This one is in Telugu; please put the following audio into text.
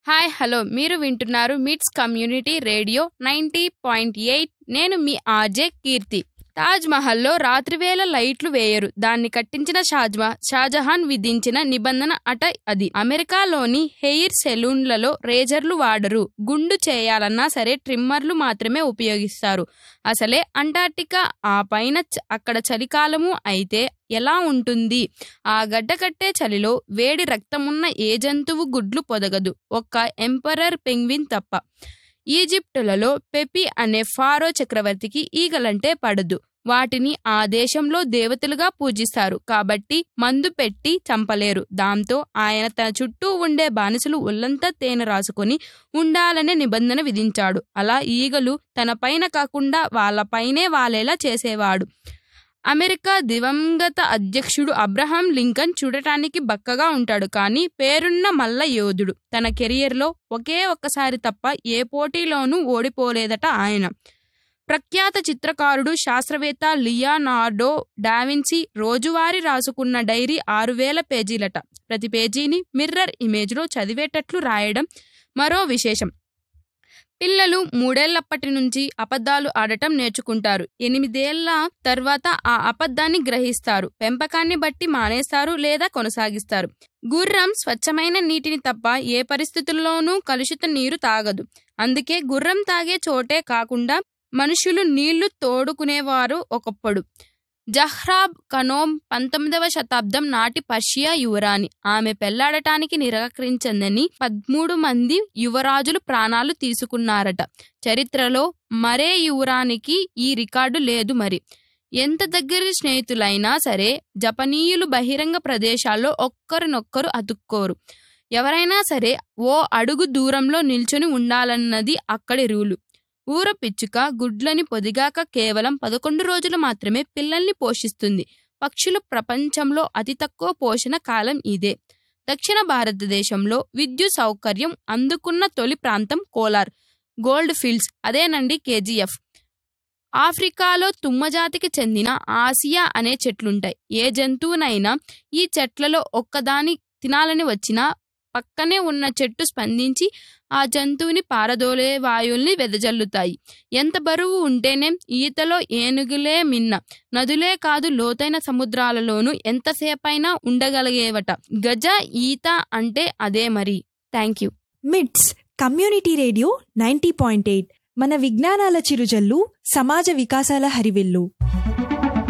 హాయ్ హలో మీరు వింటున్నారు MITS community radio ninety point eight నేను మీ ఆర్జే కీర్తి తాజ్ మహల్లో రాత్రివేళ లైట్లు వేయరు దాన్ని కట్టించిన షాజ్మా షాజహాన్ విధించిన నిబంధన అట అది అమెరికాలోని హెయిర్ సెలూన్లలో రేజర్లు వాడరు గుండు చేయాలన్నా సరే ట్రిమ్మర్లు మాత్రమే ఉపయోగిస్తారు అసలే అంటార్టికా ఆ పైన చ- అక్కడ చలికాలము అయితే ఎలా ఉంటుంది ఆ గడ్డకట్టే చలిలో వేడి రక్తమున్న ఏ జంతువు గుడ్లు పొదగదు ఒక్క ఎంపరర్ పెంగ్విన్ తప్ప ఈజిప్టులలో పెపి అనే ఫారో చక్రవర్తికి ఈగలంటే పడదు వాటిని ఆ దేశంలో దేవతలుగా పూజిస్తారు కాబట్టి మందు పెట్టి చంపలేరు దాంతో ఆయన తన చుట్టూ ఉండే బానిసలు ఒళ్ళంతా తేనె రాసుకొని ఉండాలనే నిబంధన విధించాడు అలా ఈగలు తన పైన కాకుండా వాళ్ళపైనే వాలేలా చేసేవాడు అమెరికా దివంగత అధ్యక్షుడు అబ్రహాం లింకన్ చూడటానికి బక్కగా ఉంటాడు కానీ పేరున్న మల్ల యోధుడు తన కెరియర్లో ఒకే ఒక్కసారి తప్ప ఏ పోటీలోనూ ఓడిపోలేదట ఆయన ప్రఖ్యాత చిత్రకారుడు శాస్త్రవేత్త లియానార్డో డావిన్సీ రోజువారీ రాసుకున్న డైరీ ఆరు వేల పేజీలట ప్రతి పేజీని మిర్రర్ ఇమేజ్లో చదివేటట్లు రాయడం మరో విశేషం పిల్లలు మూడేళ్లప్పటి నుంచి అబద్ధాలు ఆడటం నేర్చుకుంటారు ఎనిమిదేళ్ల తర్వాత ఆ అబద్ధాన్ని గ్రహిస్తారు పెంపకాన్ని బట్టి మానేస్తారు లేదా కొనసాగిస్తారు గుర్రం స్వచ్ఛమైన నీటిని తప్ప ఏ పరిస్థితుల్లోనూ కలుషిత నీరు తాగదు అందుకే గుర్రం తాగే చోటే కాకుండా మనుషులు నీళ్లు తోడుకునేవారు ఒకప్పుడు జహ్రాబ్ కనోమ్ పంతొమ్మిదవ శతాబ్దం నాటి పర్షియా యువరాణి ఆమె పెళ్లాడటానికి నిరాకరించిందని పదమూడు మంది యువరాజులు ప్రాణాలు తీసుకున్నారట చరిత్రలో మరే యువరానికి ఈ రికార్డు లేదు మరి ఎంత దగ్గరి స్నేహితులైనా సరే జపనీయులు బహిరంగ ప్రదేశాల్లో ఒక్కరినొక్కరు అతుక్కోరు ఎవరైనా సరే ఓ అడుగు దూరంలో నిల్చొని ఉండాలన్నది అక్కడి రూలు ఊర పిచ్చుక గుడ్లని పొదిగాక కేవలం పదకొండు రోజులు మాత్రమే పిల్లల్ని పోషిస్తుంది పక్షులు ప్రపంచంలో అతి తక్కువ పోషణ కాలం ఇదే దక్షిణ భారతదేశంలో విద్యుత్ సౌకర్యం అందుకున్న తొలి ప్రాంతం కోలార్ గోల్డ్ ఫీల్డ్స్ అదేనండి కేజీఎఫ్ ఆఫ్రికాలో తుమ్మజాతికి చెందిన ఆసియా అనే చెట్లుంటాయి ఏ జంతువునైనా ఈ చెట్లలో ఒక్కదాని తినాలని వచ్చినా పక్కనే ఉన్న చెట్టు స్పందించి ఆ జంతువుని పారదోలే వాయువుల్ని వెదజల్లుతాయి ఎంత బరువు ఉంటేనే ఈతలో ఏనుగులే మిన్న నదులే కాదు లోతైన సముద్రాలలోనూ ఎంతసేపైనా ఉండగలిగేవట గజ ఈత అంటే అదే మరి thank you MITS community radio ninety point eight మన విజ్ఞానాల చిరుజల్లు సమాజ వికాసాల హరివిల్లు